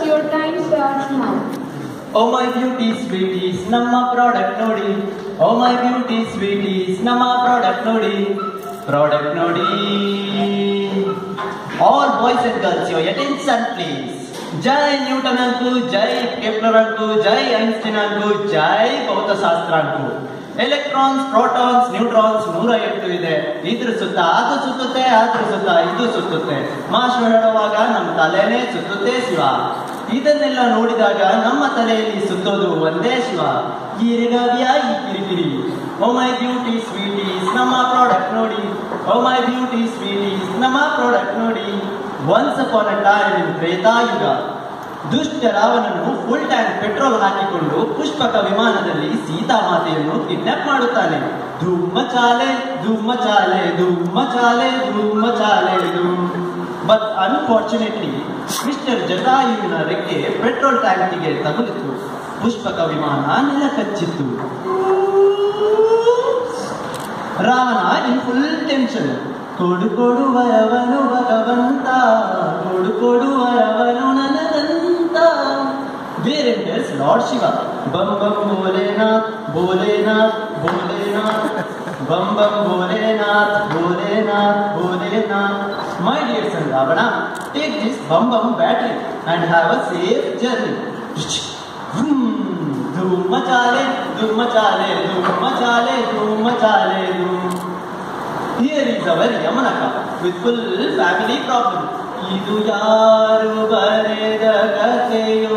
Your time starts now. Oh my beauty sweeties ನಮ್ಮ product ನೋಡಿ oh my beauty sweeties ನಮ್ಮ product ನೋಡಿ product ನೋಡಿ all boys and girls your attention please ಜೈ Newton ಅಂಕು ಜೈ ಕೆಪ್ಲರ್ ಅಂಕು ಜೈ ಐನ್ಸ್ಟೀನ್ ಅಂಕು ಜೈ ಭೌತಶಾಸ್ತ್ರ ಅಂಕು ಎಲೆಕ್ಟ್ರಾನ್ಸ್ ಪ್ರೋಟಾನ್ಸ್ ನ್ಯೂಟ್ರಾನ್ಸ್ ನೂರ ಎಂಟು ಇದೆ ಇದ್ರ ಸುತ್ತ ಅದು ಸುತ್ತುತ್ತೆ ಅದ್ರ ಸುತ್ತ ಇದು ಸುತ್ತುತ್ತೆ ಮಾಶ್ವ ಹೇಳುವಾಗ ನಮ್ಮ ತಲೆನೇ ಸುತ್ತುತ್ತೆ ಶಿವ ಇದನ್ನೆಲ್ಲ ನೋಡಿದಾಗ ನಮ್ಮ ತಲೆಯಲ್ಲಿ ಸುತ್ತೋದು ಒಂದೇ ಶಿವ ಈರಿಗವ್ಯ ಈ ಕಿರಿಕಿರಿ ಓ ಮೈ ಬ್ಯೂಟಿ ಸ್ವೀಟೀಸ್ ನಮ್ಮ ಪ್ರಾಡಕ್ಟ್ ನೋಡಿ ಓ ಮೈ ಬ್ಯೂಟಿ ಸ್ವೀಟೀಸ್ ನಮ್ಮ ಪ್ರಾಡಕ್ಟ್ ನೋಡಿ once upon a time in Tretayuga ದುಷ್ಟ ರಾವಣನು ಫುಲ್ ಟ್ಯಾಂಕ್ ಪೆಟ್ರೋಲ್ ಹಾಕಿಕೊಂಡು ಪುಷ್ಪಕ ವಿಮಾನದಲ್ಲಿ ಸೀತಾಮಾತೆಯನ್ನು ಕಿಡ್ನಾಪ್ ಮಾಡುತ್ತಾನೆ ಧೂಮ ಚಾಲೆ ಧೂಮ ಚಾಲೆ ಧೂಮ ಚಾಲೆ ಧೂಮ ಚಾಲೆ ಧೂಮ್ ಬಟ್ ಅನ್ಫಾರ್ಚುನೇಟ್ಲಿ ಮಿಸ್ಟರ್ ಜಟಾಯುವಿನ ರೆಕ್ಕೆ ಪೆಟ್ರೋಲ್ ಟ್ಯಾಂಕಿಗೆ ತಗುಲಿತು ಪುಷ್ಪಕ ವಿಮಾನ ನೆಲ ಕಚ್ಚಿತ್ತು ರಾವಣ ಇನ್ ಫುಲ್ ಟೆನ್ಷನ್ ಕೊಡು ಕೊಡು ವರವನು ಭಗವಂತ ಕೊಡು ಕೊಡು ವರವನು ನನಗಂತ ಬೇರೆಂಟರ್ಸ್ ಲಾರ್ಡ್ ಶಿವ ಬಂ ಬಂ ಭೋಲೆನಾಥ್ ಭೋಲೆನಾಥ್ ಭೋಲೆನಾಥ್ ಬಂ ಬಂ Bholenath Bholenath Bholenath my dear son Ravana take this ಬಂ ಬಂ battery and have a safe journey धूम मचाले धूम मचाले धूम मचाले धूम मचाले धूम Here is our Yamanaka with full family problem. ಇದು ಯಾರು ಬರೆದ ಕಥೆಯೋ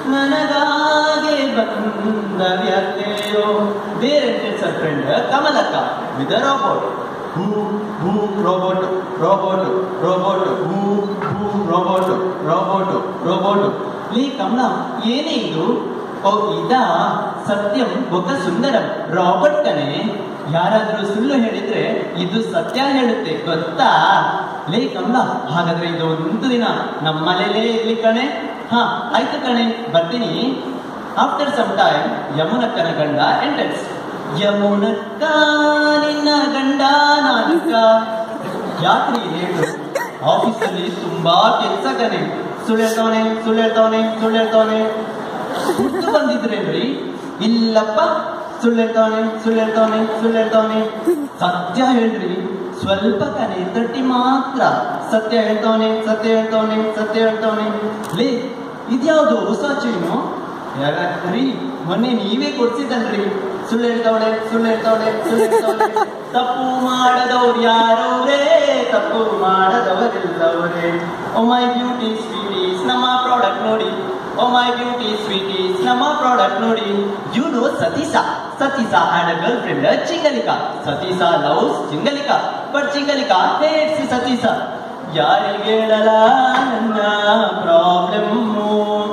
ನನಗಾಗೆ ಬಂದ ವ್ಯಥೆಯೋ ಬೇರೆ ಫ್ರೆಂಡ್ ಕಮಲಕ್ಕ ವಿತ್ ರೋಬೋಟ್ ಹೂ ಹೂ ರೋಬೋಟ್ ರೋಬೋಟ್ ರೋಬೋಟ್ ಹೂ ಹೂ ರೋಬೋಟ್ ರೋಬೋಟ್ ರೋಬೋಟ್ ಲೀ ಕಮಲ ಏನೇ ಇದು ಓ ಇದ ಸತ್ಯಂ ಒಕ್ಕ ಸುಂದರಂ ರಾಬರ್ಟ್ ಕಣೆ ಯಾರಾದ್ರೂ ಸುಳ್ಳು ಹೇಳಿದ್ರೆ ಇದು ಸತ್ಯ ಹೇಳುತ್ತೆ ಗೊತ್ತಾ ಲೇ ಕಮಲ ಹಾಗಾದ್ರೆ ಇದು ಒಂದು ದಿನ ನಮ್ಮನೇಲೇ ಇರ್ಲಿ ಕಣೆ ಹಾ ಆಯ್ತು ಕಣೆ ಬರ್ತೀನಿ ಆಫ್ಟರ್ ಸಮ್ ಟೈಮ್ ಯಮುನಕ್ಕನ ಗಂಡ ಎಂಟರ್ಸ್ ಯಮುನಕ್ಕ ನಿನ್ನ ಗಂಡ ನಾನಕ್ಕ ಯಾಕ್ರಿ ಲೇಟು ಆಫೀಸಲ್ಲಿ ತುಂಬಾ ಕೆಲಸ ಕಣೆ ಸುಳ್ಳು ಹೇಳ್ತವನೆ ಸುಳ್ಳು ಹೇಳ್ತವನೆ ಸುಳ್ಳು ಹೇಳ್ತವನೆ ಹುಟ್ಟು ಬಂದಿದ್ರೇನ್ರಿ ಇಲ್ಲಪ್ಪ ಸುಳ್ಳು ಹೇಳ್ತವನೆ ಸುಳ್ಳು ಹೇಳ್ತವನೆ ಸುಳ್ಳು ಹೇಳ್ತವನೆ ಸತ್ಯ ಹೇಳ್ರಿ ಸ್ವಲ್ಪ ಕನೆ ತಟ್ಟಿ ಮಾತ್ರ ಸತ್ಯ ಹೇಳ್ತವನೆ ಸತ್ಯ ಹೇಳ್ತವನೆ ಸತ್ಯ ಹೇಳ್ತವನೆ ಲೇ ಇದ್ಯಾವುದು ಹೊಸ ಚೀನು ಯಾಕಂದ್ರಿ ಮೊನ್ನೆ ನೀವೇ ಕೊಡ್ಸಿದ್ದಲ್ರಿ ಸುಳ್ಳು ಹೇಳ್ತವಳೆ ಸುಳ್ಳು ಹೇಳ್ತವಳೆ ಸುಳ್ಳು ಹೇಳ್ತವಳೆ ತಪ್ಪು ಮಾಡದವ್ರು ಯಾರವ್ರೇ ತಪ್ಪು ಮಾಡದವರಿಲ್ಲವರೇ ಓ ಮೈ ಬ್ಯೂಟಿ ಸ್ವೀಟೀಸ್ ನಮ್ಮ ಪ್ರಾಡಕ್ಟ್ ನೋಡಿ ಓ ಮೈ ಬ್ಯೂಟಿ ಸ್ವೀಟೀಸ್ ನಮ್ಮ ಪ್ರಾಡಕ್ಟ್ ನೋಡಿ you know Satisa Satisa had a girl friend Chingalika Satisa loves Chingalika but Chingalika hates Satisa ಯಾರಿಗೆ ಹೇಳಲ ನನ್ನ ಪ್ರಾಬ್ಲಮ್ಮು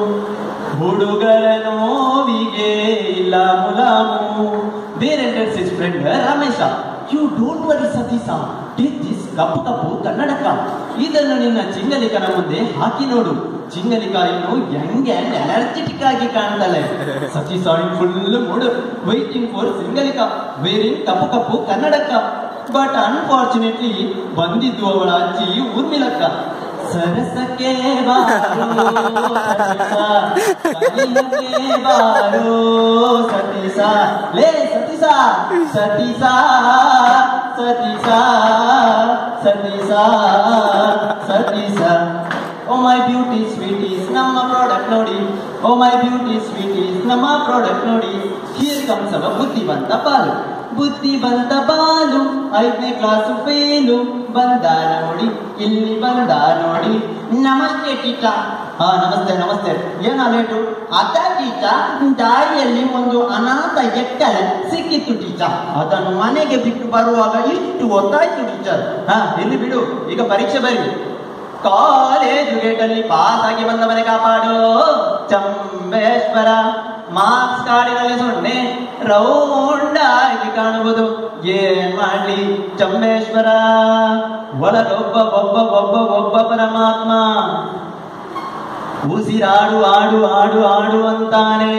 ಹುಡುಗರ ನೋವಿಗೆ ಇಲ್ಲ ಮುಲಾಮು ಬೇರೆ ಸಿಸ್ friend Ramesha you don't worry Satisa take this ಕಪ್ಪು ಕಪ್ಪು ಕನ್ನಡಕ ಇದನ್ನು ನಿನ್ನ ಚಿಂಗಲಿಕನ ಮುಂದೆ ಹಾಕಿ ನೋಡು ಚಿಂಗಲಿಕ ಇನ್ನು ಯಂಗ್ ಅಂಡ್ ಎನರ್ಜೆಟಿಕ್ ಆಗಿ ಕಾಣ್ತಾಳೆ Satisa full mood waiting for Singalika wearing ಕಪ್ಪು ಕಪ್ಪು ಕನ್ನಡಕ ಬಟ್ ಅನ್ಫಾರ್ಚುನೇಟ್ಲಿ ಬಂದಿದ್ದು ಅವಳ ಅಜ್ಜಿ ಊರ್ಮಿಲಕ್ಕ ಸರಸಕ್ಕೆ ಬಾರೋ ಸತೀಸ ಕಲಿಯಕ್ಕೆ ಬಾರೋ ಸತೀಸ ಲೇ Satisa Satisa Satisa Satisa Satisa oh my beauty sweeties ನಮ್ಮ ಪ್ರಾಡಕ್ಟ್ ನೋಡಿ ಓ ಮೈ ಬ್ಯೂಟಿ ಸ್ವೀಟೀಸ್ ನಮ್ಮ ಪ್ರಾಡಕ್ಟ್ ನೋಡಿ ಹಿಯರ್ ಕಮ್ಸ್ ಅವ ಬುದ್ಧಿವಂತ ಬಾಲು ಬುದ್ಧಿವಂತ ಬಾಲು ಐದನೇ ಕ್ಲಾಸು ಫೇಲು ಬಂದ ನೋಡಿ ಇಲ್ಲಿ ಬಂದ ನೋಡಿ ನಮಸ್ತೆ ಟೀಚ ಹಾ ನಮಸ್ತೆ ನಮಸ್ತೆ ಏನ ಲೇಟು ಅದ ಟೀಚ ದಾರಿಯಲ್ಲಿ ಒಂದು ಅನಾಥ ಎಕ್ಕಲೆ ಸಿಕ್ಕಿತ್ತು ಟೀಚ ಅದನ್ನು ಮನೆಗೆ ಬಿಟ್ಟು ಬರುವಾಗ ಇಷ್ಟು ಹೊತ್ತಾಯ್ತು ಟೀಚರ್ ಹಾ ಇಲ್ಲಿ ಬಿಡು ಈಗ ಪರೀಕ್ಷೆ ಬರಿ ಕಾಲೇಜು ಗೇಟಲ್ಲಿ ಪಾಸ್ ಆಗಿ ಬಂದವನೇ ಕಾಪಾಡು ಚಂಬೇಶ್ವರ ಮಾರ್ಕ್ಸ್ ಕಾರ್ಡಿನಲ್ಲಿ ಸೊನ್ನೆ ರೌಂಡ್ ಆಗಿ ಕಾಣುವುದು ಏನ್ ಮಾಡ್ಲಿ ಚಂಬೇಶ್ವರ ಒಳಗೊಬ್ಬ ಒಬ್ಬ ಒಬ್ಬ ಒಬ್ಬ ಪರಮಾತ್ಮ ಉಸಿರಾಡು ಆಡು ಆಡು ಆಡು ಅಂತಾನೆ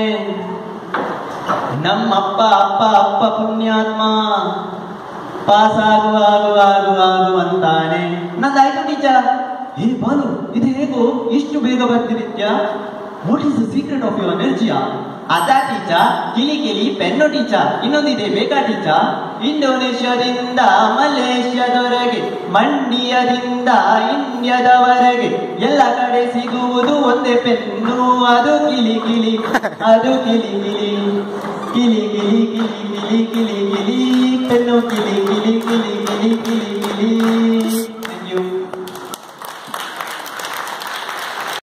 ನಮ್ಮಪ್ಪ ಅಪ್ಪ ಅಪ್ಪ ಪುಣ್ಯಾತ್ಮ ಪಾಸ್ ಆಗು ಆಗು ಆಗು ಆಗು ಅಂತಾನೆ ನಂದಾಯ್ತು ಟೀಚರ್ ಹೇ ಬಾಲು ಇದು ಹೇಗೋ ಇಷ್ಟು ಬೇಗ ಬರ್ತಿರಿತ್ಯ what is the secret of your ಎನರ್ಜಿಯಾ ಅದ ಟೀಚರ್ ಕಿಲಿ ಕಿಲಿ ಪೆನ್ನು ಟೀಚರ್ ಇನ್ನೊಂದಿದೆ ಬೇಕಾ ಟೀಚರ್ ಇಂಡೋನೇಷ್ಯಾದಿಂದ ಮಲೇಷ್ಯಾದವರೆಗೆ ಮಂಡ್ಯದಿಂದ ಇಂಡಿಯಾದವರೆಗೆ ಎಲ್ಲ ಕಡೆ ಸಿಗುವುದು ಒಂದೇ ಪೆನ್ನು ಅದು ಕಿಲಿ ಕಿಲಿ ಅದು ಕಿಲಿ ಕಿಲಿ ಕಿಲಿ ಕಿಲಿ ಕಿಲಿ ಕಿಲಿ ಕಿಲಿ ಕಿಲಿ ಪೆನ್ನು ಕಿಲಿ ಕಿಲಿ ಕಿಲಿ ಕಿಲಿ ಕಿಲಿ ಕಿಲಿ